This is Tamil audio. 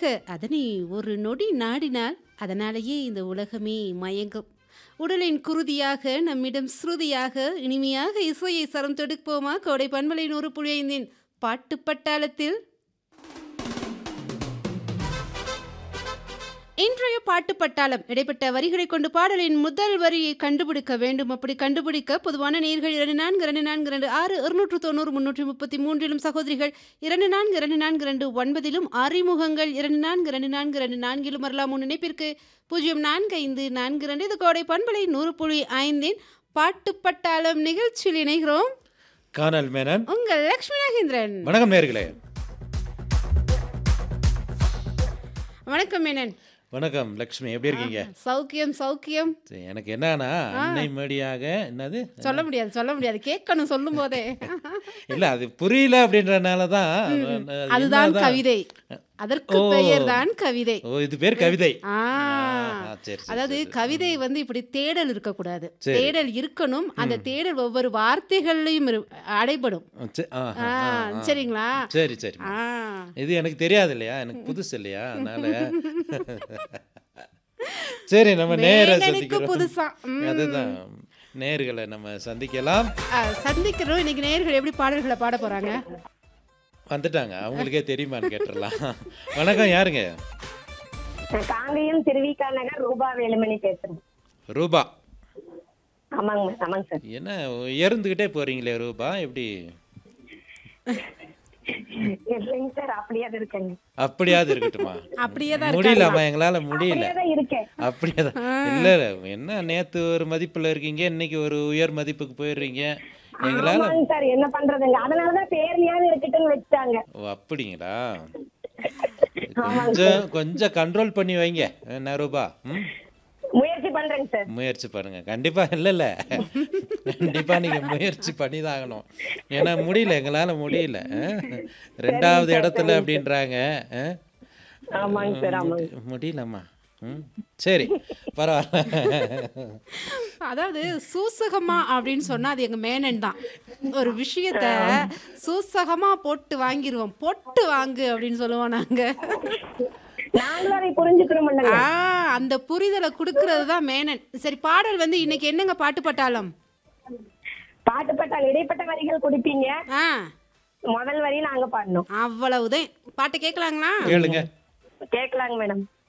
மெதுவாக அதனை ஒரு நொடி நாடினால் அதனாலேயே இந்த உலகமே மயங்கும் உடலின் குருதியாக நம்மிடம் ஸ்ருதியாக இனிமையாக இசையை சரம் தொடுப்போமா கோடை பண்பலை நூறு புள்ளி ஐந்தின் பாட்டு பட்டாளத்தில் இன்றைய பாட்டு பட்டாளம் இடைப்பட்ட வரிகளை கொண்டு பாடலின் முதல் வரியை கண்டுபிடிக்க வேண்டும் அப்படி கண்டுபிடிக்க பொதுவான நேர்கள் இரண்டு நான்கு இரண்டு நான்கு இரண்டு ஆறு இருநூற்று தொண்ணூறு முன்னூற்றி முப்பத்தி மூன்றிலும் சகோதரிகள் இரண்டு நான்கு இரண்டு நான்கு இரண்டு ஒன்பதிலும் அறிமுகங்கள் இரண்டு நான்கு இரண்டு நான்கு இரண்டு நான்கிலும் வரலாம் உன் நினைப்பிற்கு பூஜ்ஜியம் நான்கு ஐந்து நான்கு இரண்டு இது கோடை பண்பலை நூறு புள்ளி ஐந்தின் பாட்டு பட்டாளம் நிகழ்ச்சியில் இணைகிறோம் கானல் மேனன் உங்கள் லக்ஷ்மி நாகேந்திரன் வணக்கம் நேர்களே வணக்கம் மேனன் வணக்கம் லக்ஷ்மி எப்படி இருக்கீங்க சௌக்கியம் சௌக்கியம் சரி, எனக்கு என்னன்னா அன்னை மடியாக என்னது சொல்ல முடியாது சொல்ல முடியாது கேட்கணும் சொல்லும் போதே இல்ல அது புரியல அப்படின்றனால தான் அதுதான் என்னதான்- கவிதை அதற்கு ஓ. பெயர் தான் கவிதை ஓ இது பேர் கவிதை ஆ ஆ, சரி சரி, அதாவது சரி. கவிதை வந்து இப்படி தேடல் இருக்கக்கூடாது சரி. தேடல் இருக்கணும் அந்த தேடல் ஒவ்வொரு வார்த்தைகள்லையும் இரு- அடைபடும் சரி, ஆ, ஆ, ஆ, ஆ, ஆ. சரிங்களா சரி சரி ஆ இது எனக்கு தெரியாது இல்லையா எனக்கு புதுசு இல்லையா அதனால சரி நம்ம நேர மேனனுக்கு சந்திக்கிறோம் புதுசா ம். அதுதான் நேர்களை நம்ம சந்திக்கலாம் ஆ, சந்திக்கிறோம் இன்னைக்கு நேயர்கள் எப்படி பாடல்களை பாட போறாங்க வந்துட்டாங்க அவங்களுக்கே தெரியுமான்னு கேட்டுடலாம் வணக்கம் யாருங்க நான் காங்கேயம் திருவிக்கா நகர் ரூபா வேலுமணி பேசுறேன் ரூபா ஆமாங்க ஆமாங்க சார் என்ன இறந்துக்கிட்டே போறீங்களே ரூபா எப்படி இல்லைங்க சார் அப்படியே தான் இருக்கேங்க அப்படியாவது இருக்கட்டுமா அப்படியே தான் முடியலம்மா எங்களால முடியல அப்படியே தான் இருக்கேன் அப்படியே தான் இல்ல இல்ல என்ன நேத்து ஒரு மதிப்புல இருக்கீங்க இன்னைக்கு ஒரு உயர் மதிப்புக்கு போயிடுறீங்க எங்களால ஆமாங்க சார் என்ன பண்றதுங்க அதனாலதான் பேர்லயாவது இருக்கட்டும்னு வச்சுட்டாங்க ஓ அப்படிங்களா கொஞ்சம் கொஞ்சம் கண்ட்ரோல் பண்ணி வைங்க என்ன ரூபா ம் முயற்சி பண்றேங்க சார் முயற்சி பண்ணுங்க கண்டிப்பா இல்ல இல்ல கண்டிப்பா நீங்க முயற்சி பண்ணி தான் ஆகணும் ஏன்னா முடியல எங்களால முடியல அஹ். ரெண்டாவது இடத்துல அப்படின்றாங்க அஹ். ஆமாங்க சார் ஆமாங்க முடியலம்மா ம் சரி பரவாயில்ல அதாவது சூசகமா அப்படின்னு சொன்னா அது எங்க மேனன் தான் ஒரு விஷயத்த சூசகமா போட்டு வாங்கிருவோம் போட்டு வாங்கு அப்படின்னு சொல்லுவோம் நாங்க நாங்களும் அதை புரிஞ்சுக்கணும் ஆ அந்த புரிதலை கொடுக்கறது தான் மேனன் சரி பாடல் வந்து இன்னைக்கு என்னங்க பாட்டு பட்டாளம் பாட்டு பட்டால் இடைப்பட்ட வரிகள் கொடுப்பீங்க ஆ முதல் வரி நாங்க பாடணும் அவ்வளவுதான் பாட்டு கேட்கலாங்களா கேளுங்க கேட்கலாங்க மேடம்